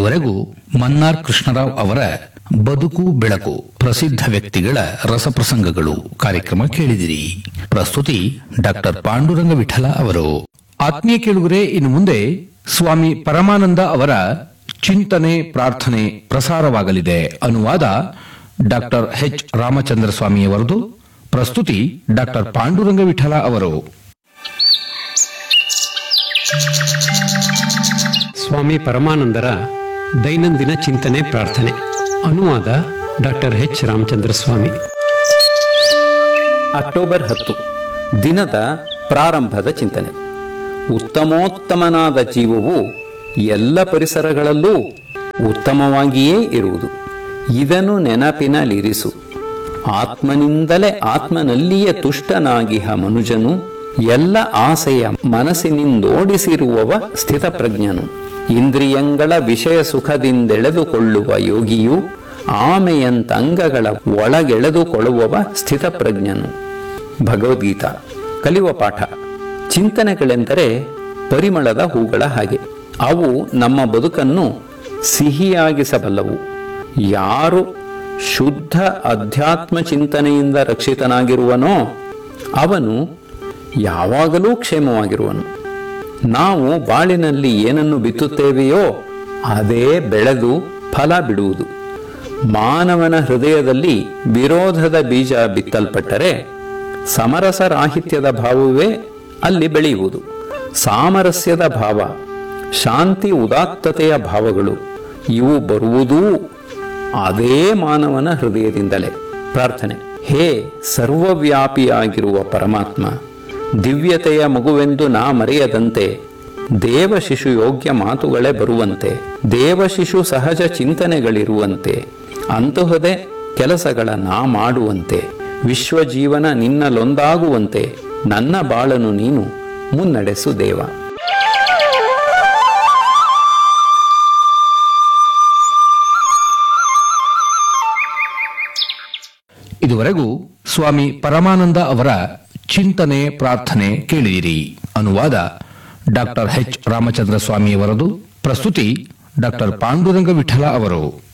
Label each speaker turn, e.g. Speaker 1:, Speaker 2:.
Speaker 1: ಇದುವರೆಗೂ ಮನ್ನಾರ್ ಕೃಷ್ಣರಾವ್ ಅವರ ಬದುಕು ಬೆಳಕು ಪ್ರಸಿದ್ಧ ವ್ಯಕ್ತಿಗಳ ರಸಪ್ರಸಂಗಗಳು ಕಾರ್ಯಕ್ರಮ ಕೇಳಿದಿರಿ ಪ್ರಸ್ತುತಿ ಡಾಕ್ಟರ್ ಪಾಂಡುರಂಗ ವಿಠಲ ಅವರು ಆತ್ಮೀಯ ಕೇಳುಗರೆ ಇನ್ನು ಮುಂದೆ ಸ್ವಾಮಿ ಪರಮಾನಂದ ಅವರ ಚಿಂತನೆ ಪ್ರಾರ್ಥನೆ ಪ್ರಸಾರವಾಗಲಿದೆ ಅನುವಾದ ಡಾಕ್ಟರ್ ಎಚ್ ರಾಮಚಂದ್ರ ಸ್ವಾಮಿಯವರದು ಪ್ರಸ್ತುತಿ ಡಾಕ್ಟರ್ ಪಾಂಡುರಂಗ ವಿಠಲ ಅವರು
Speaker 2: ಸ್ವಾಮಿ ಪರಮಾನಂದರ ದೈನಂದಿನ ಚಿಂತನೆ ಪ್ರಾರ್ಥನೆ ಅನುವಾದ doctor H Ramachandra Swamy
Speaker 3: October ಹತ್ತು ದಿನದ ಪ್ರಾರಂಭದ ಚಿಂತನೆ ಉತ್ತಮೋತ್ತಮನಾದ ಜೀವವು ಎಲ್ಲ ಪರಿಸರಗಳಲ್ಲೂ ಉತ್ತಮವಾಗಿಯೇ ಇರುವುದು ಇದನ್ನು ನೆನಪಿನಲ್ಲಿರಿಸು ಆತ್ಮನಿಂದಲೇ ಆತ್ಮನಲ್ಲಿಯೇ ತುಷ್ಟನಾಗಿಹ ಮನುಜನು ಎಲ್ಲ ಆಸೆಯ ಮನಸ್ಸಿನಿಂದೋಡಿಸಿರುವವ ಸ್ಥಿತಪ್ರಜ್ಞನು ಇಂದ್ರಿಯಂಗಳ ವಿಷಯ ಸುಖದಿಂದೆಳೆದುಕೊಳ್ಳುವ ಯೋಗಿಯು ಆಮೆಯಂತಂಗಗಳ ಒಳಗೆಳೆದುಕೊಳ್ಳುವವ ಸ್ಥಿತಪ್ರಜ್ಞನು ಭಗವದ್ಗೀತಾ ಕಲಿಯುವ ಪಾಠ ಚಿಂತನೆಗಳೆಂದರೆ ಪರಿಮಳದ ಹೂಗಳ ಹಾಗೆ ಅವು ನಮ್ಮ ಬದುಕನ್ನು ಸಿಹಿಯಾಗಿಸಬಲ್ಲವು ಯಾರು ಶುದ್ಧ ಅಧ್ಯಾತ್ಮ ಚಿಂತನೆಯಿಂದ ರಕ್ಷಿತನಾಗಿರುವನೋ ಅವನು ಯಾವಾಗಲೂ ಕ್ಷೇಮವಾಗಿರುವನು ನಾವು ಬಾಳಿನಲ್ಲಿ ಏನನ್ನು ಬಿತ್ತುತ್ತೇವೆಯೋ ಅದೇ ಬೆಳೆದು ಫಲ ಬಿಡುವುದು ಮಾನವನ ಹೃದಯದಲ್ಲಿ ವಿರೋಧದ ಬೀಜ ಬಿತ್ತಲ್ಪಟ್ಟರೆ ಸಮರಸ ರಾಹಿತ್ಯದ ಭಾವವೇ ಅಲ್ಲಿ ಬೆಳೆಯುವುದು ಸಾಮರಸ್ಯದ ಭಾವ ಶಾಂತಿ ಉದಾತ್ತತೆಯ ಭಾವಗಳು ಇವು ಬರುವುದೂ ಅದೇ ಮಾನವನ ಹೃದಯದಿಂದಲೇ ಪ್ರಾರ್ಥನೆ ಹೇ ಸರ್ವವ್ಯಾಪಿಯಾಗಿರುವ ಪರಮಾತ್ಮ ದಿವ್ಯತೆಯ ಮಗುವೆಂದು ನಾ ಮರೆಯದಂತೆ ದೇವ ಶಿಶು ಯೋಗ್ಯ ಮಾತುಗಳೇ ಬರುವಂತೆ ದೇವ ಶಿಶು ಸಹಜ ಚಿಂತನೆಗಳಿರುವಂತೆ ಅಂತಹದೇ ಕೆಲಸಗಳ ನಾ ಮಾಡುವಂತೆ ವಿಶ್ವಜೀವನ ನಿನ್ನಲೊಂದಾಗುವಂತೆ ನನ್ನ ಬಾಳನು ನೀನು ಮುನ್ನಡೆಸು ದೇವ
Speaker 1: ಇದುವರೆಗೂ ಸ್ವಾಮಿ ಪರಮಾನಂದ ಅವರ ಚಿಂತನೆ ಪ್ರಾರ್ಥನೆ ಕೇಳಿದಿರಿ ಅನುವಾದ ಡಾಕ್ಟರ್ ಎಚ್ ರಾಮಚಂದ್ರ ಸ್ವಾಮಿಯವರದು ಪ್ರಸ್ತುತಿ ಡಾಕ್ಟರ್ ಪಾಂಡುರಂಗ ವಿಠಲ ಅವರು